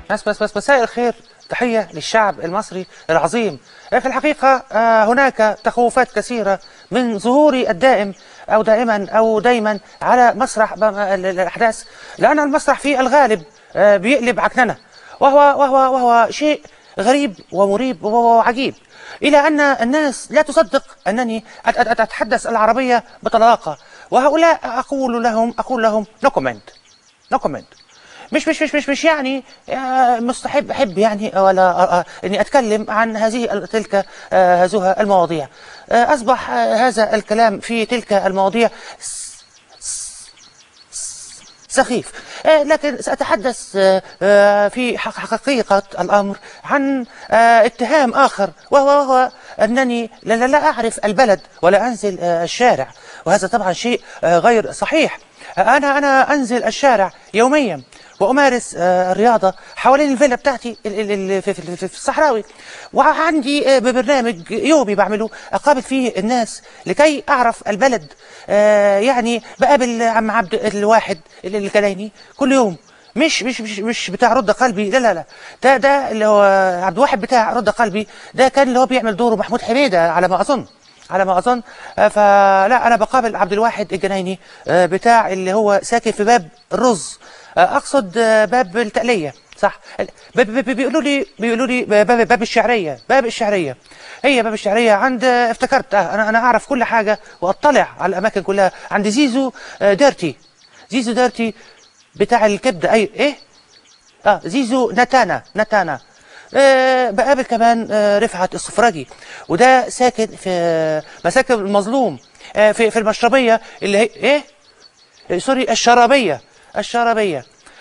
بس بس بس مساء الخير تحية للشعب المصري العظيم في الحقيقة آه، هناك تخوفات كثيرة من ظهوري الدائم أو دائما أو دايما على مسرح ب- ال- الأحداث لأن المسرح في الغالب آه، بيقلب عكننة وهو وهو وهو شيء غريب ومريب وعجيب إلى أن الناس لا تصدق أنني أت- أت- أتحدث العربية بطلاقة وهؤلاء أقول لهم أقول لهم نو كومنت نو كومنت مش مش مش مش مش يعني آه، مستحب احب يعني ولا آه، آه، اني اتكلم عن هذه ال- تلك آه، هذه المواضيع آه، اصبح آه، هذا الكلام في تلك المواضيع س- س- س- سخيف آه، لكن سأتحدث آه، آه، في حق- حقيقة الأمر عن آه، اتهام آخر وهو, وهو أنني لا, لا, لا أعرف البلد ولا أنزل آه، الشارع وهذا طبعا شيء آه، غير صحيح آه، أنا أنا أنزل الشارع يوميا وأمارس آه، الرياضة حوالين الفيلا بتاعتي ال- ال- ال- في, في, في, في الصحراوي وعندي آه، برنامج يومي بعمله أقابل فيه الناس لكي أعرف البلد آه، يعني بقابل عم عبد الواحد اللي الكلايني كل يوم مش مش مش مش بتاع رد قلبي لا لا لا ده ده اللي هو عبد الواحد بتاع رد قلبي ده كان اللي هو بيعمل دوره محمود حميده على ما اظن على ما اظن آه، فلا انا بقابل عبد الواحد الجنايني آه، بتاع اللي هو ساكن في باب الرز آه، اقصد آه، باب التقليه صح ب- ب- ب- بيقولوا لي بيقولوا لي باب باب الشعريه باب الشعريه هي باب الشعريه عند آه، افتكرت آه، انا انا اعرف كل حاجه واطلع على الاماكن كلها عند زيزو آه، ديرتي زيزو ديرتي بتاع الكبده اي ايه اه زيزو نتانا نتانا آه بقابل كمان آه رفعت الصفراجي وده ساكن في مساكن المظلوم آه في في المشربيه اللي هي ايه آه، سوري الشرابيه الشرابيه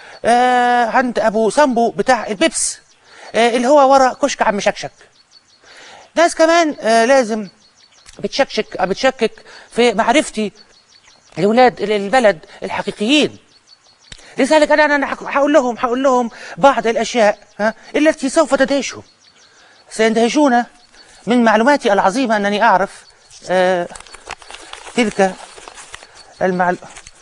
آه عند ابو سامبو بتاع البيبس آه اللي هو ورا كشك عم شكشك ناس كمان آه لازم بتشكشك بتشكك في معرفتي لولاد البلد الحقيقيين لذلك انا انا هقول لهم هقول لهم بعض الاشياء ها التي سوف تدهشهم سيندهشون من معلوماتي العظيمه انني اعرف آه تلك المعل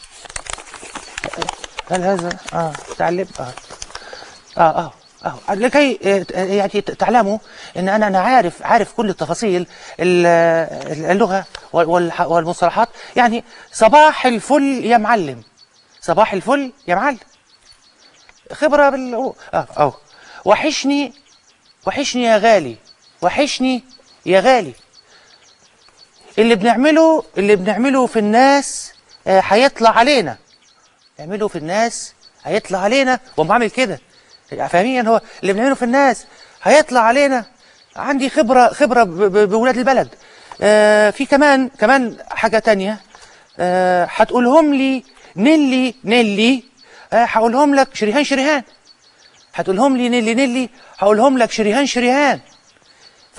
هل هذا اه تعلم اه اه اه اه لكي آه، يعني تعلموا ان انا انا عارف عارف كل التفاصيل ال- اللغه وال- والح- والمصطلحات يعني صباح الفل يا معلم صباح الفل يا معلم خبره بال اه اه وحشني وحشني يا غالي وحشني يا غالي اللي بنعمله اللي بنعمله في الناس آه، هيطلع علينا نعمله في الناس هيطلع علينا وأقوم عامل كده فاهمين هو اللي بنعمله في الناس هيطلع علينا عندي خبرة خبرة ب- ب- بولاد البلد آه في كمان كمان حاجة تانية آه هتقولهم لي نيلي نيلي آه هقولهم لك شريهان شريهان هتقولهم لي نيلي نيلي هقولهم لك شريهان شريهان ف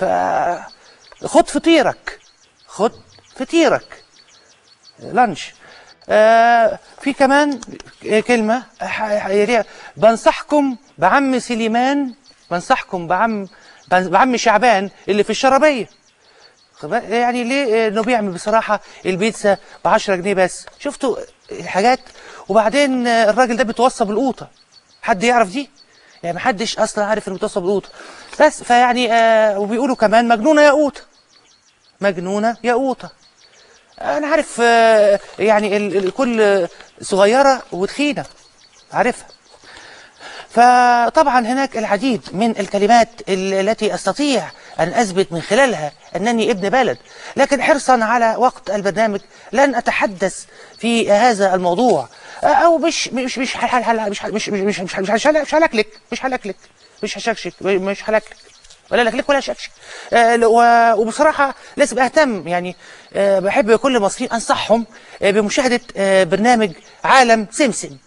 خد فطيرك خد فطيرك لانش آه في كمان كلمة ح- ح- يليها. بنصحكم بعم سليمان بنصحكم بعم بعم شعبان اللي في الشرابية خد بالك؟ يعني ليه انه بيعمل بصراحة البيتزا ب 10 جنيه بس شفتوا الحاجات وبعدين آه، الراجل ده بيتوصى بالقوطة حد يعرف دي يعني محدش اصلا عارف انه بيتوصى بالقوطة بس فيعني آه وبيقولوا كمان مجنونة يا قوطة مجنونة يا قوطة انا عارف آه، يعني ال- ال- كل صغيره وتخينه عارفها فطبعا هناك العديد من الكلمات ال- التي استطيع ان اثبت من خلالها انني ابن بلد لكن حرصا على وقت البرنامج لن اتحدث في هذا الموضوع آه، او مش مش مش حل- حل- مش مش مش مش مش مش مش هلكلك مش هلكلك مش هشكشك مش هلكلك ولا لكلك ولا شكشك آه، و- وبصراحة لازم أهتم يعني آه، بحب كل المصريين أنصحهم آه، بمشاهدة آه، برنامج عالم سمسم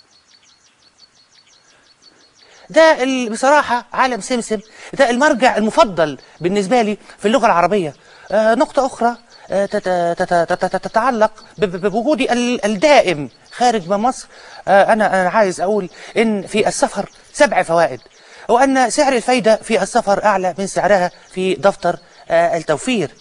ده ال- بصراحة عالم سمسم ده المرجع المفضل بالنسبة لي في اللغة العربية آه، نقطة أخرى آه، تت- تت- تت- تت- تتعلق ب- ب- بوجودي ال- الدائم خارج من مصر آه، أنا أنا عايز أقول إن في السفر سبع فوائد وأن سعر الفايدة في السفر أعلى من سعرها في دفتر آه، التوفير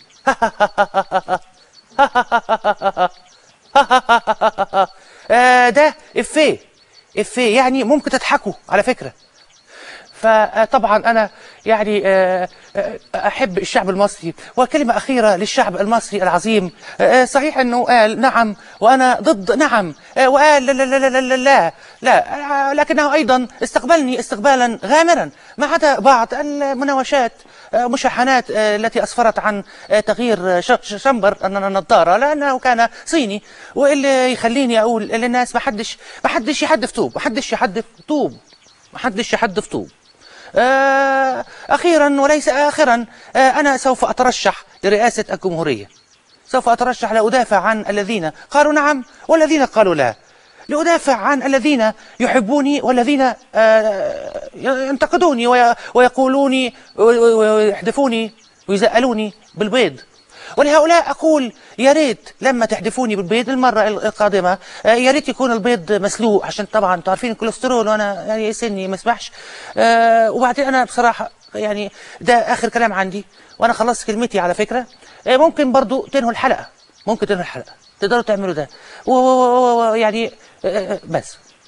آه، ده إفيه إفيه يعني ممكن تضحكوا على فكرة فطبعا انا يعني آه، آه، احب الشعب المصري وكلمه اخيره للشعب المصري العظيم آه، صحيح انه قال نعم وانا ضد نعم آه، وقال لا لا لا لا لا لا, لا آه، لكنه ايضا استقبلني استقبالا غامرا ما عدا بعض المناوشات آه، مشاحنات آه، التي اسفرت عن آه، تغيير آه، ش- ش- شمبر النظاره لانه كان صيني واللي يخليني اقول للناس ما حدش ما حدش يحدف طوب ما حدش يحدف طوب ما حدش يحدف طوب آه، أخيرا وليس آخرا آه، أنا سوف أترشح لرئاسة الجمهورية سوف أترشح لأدافع عن الذين قالوا نعم والذين قالوا لا لأدافع عن الذين يحبوني والذين آه، ينتقدوني وي- ويقولوني ويحدفوني ويزألوني بالبيض ولهؤلاء أقول يا ريت لما تحدفوني بالبيض المرة القادمة آه، يا ريت يكون البيض مسلوق عشان طبعا انتوا عارفين الكوليسترول وأنا يعني سني ما يسمحش آه، وبعدين أنا بصراحة يعني ده آخر كلام عندي وأنا خلصت كلمتي على فكرة آه، ممكن برضو تنهوا الحلقة ممكن تنهوا الحلقة تقدروا تعملوا ده و- و- و- و- يعني آه، آه، بس